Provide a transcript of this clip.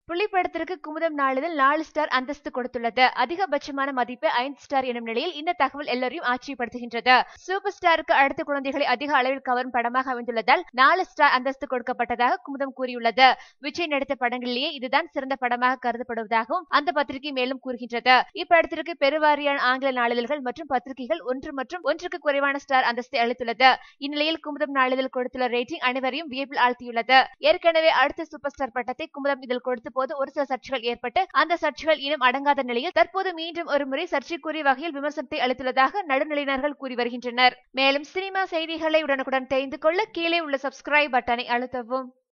புள்ளி படத்திற்கு குமுதம் நாளிதழ் நாலு ஸ்டார் அந்தஸ்து கொடுத்துள்ளது அதிகபட்சமான மதிப்பு ஐந்து ஸ்டார் எனும் நிலையில் இந்த தகவல் எல்லோரையும் ஆச்சரியப்படுத்துகின்றது சூப்பர் ஸ்டாருக்கு அடுத்த குழந்தைகளை அதிக அளவில் கவரும் படமாக அமைந்துள்ளதால் நாலு ஸ்டார் அந்தஸ்து கொடுக்கப்பட்டதாக குமுதம் கூறியுள்ளது விஜய் நடித்த படங்களிலேயே இதுதான் சிறந்த படமாக கருதப்படுவதாகவும் அந்த பத்திரிகை மேலும் கூறுகின்றது இப்படத்திற்கு பெருவாரியான ஆங்கில நாளிதழ்கள் மற்றும் பத்திரிகைகள் ஒன்று மற்றும் ஒன்றுக்கு குறைவான ஸ்டார் அந்தஸ்தை அளித்துள்ளது இந்நிலையில் குமுதம் நாளிதழ் கொடுத்துள்ள ரேட்டிங் அனைவரையும் வியப்பில் ஆழ்த்தியுள்ளது ஏற்கனவே அடுத்த சூப்பர் ஸ்டார் பட்டத்தை குமுதம் இதில் கொடுத்த போது ஒரு சில சர்ச்சைகள் ஏற்பட்டு அந்த சர்ச்சைகள் இன்னும் அடங்காத நிலையில் தற்போது மீண்டும் ஒரு முறை சர்ச்சைக்குரிய வகையில் விமர்சனத்தை அளித்துள்ளதாக நடுநிலையினர்கள் கூறி வருகின்றனர் மேலும் சினிமா செய்திகளை உடனுக்குடன் தெரிந்து கொள்ள கீழே உள்ள சப்ஸ்கிரைப் பட்டனை அழுத்தவும்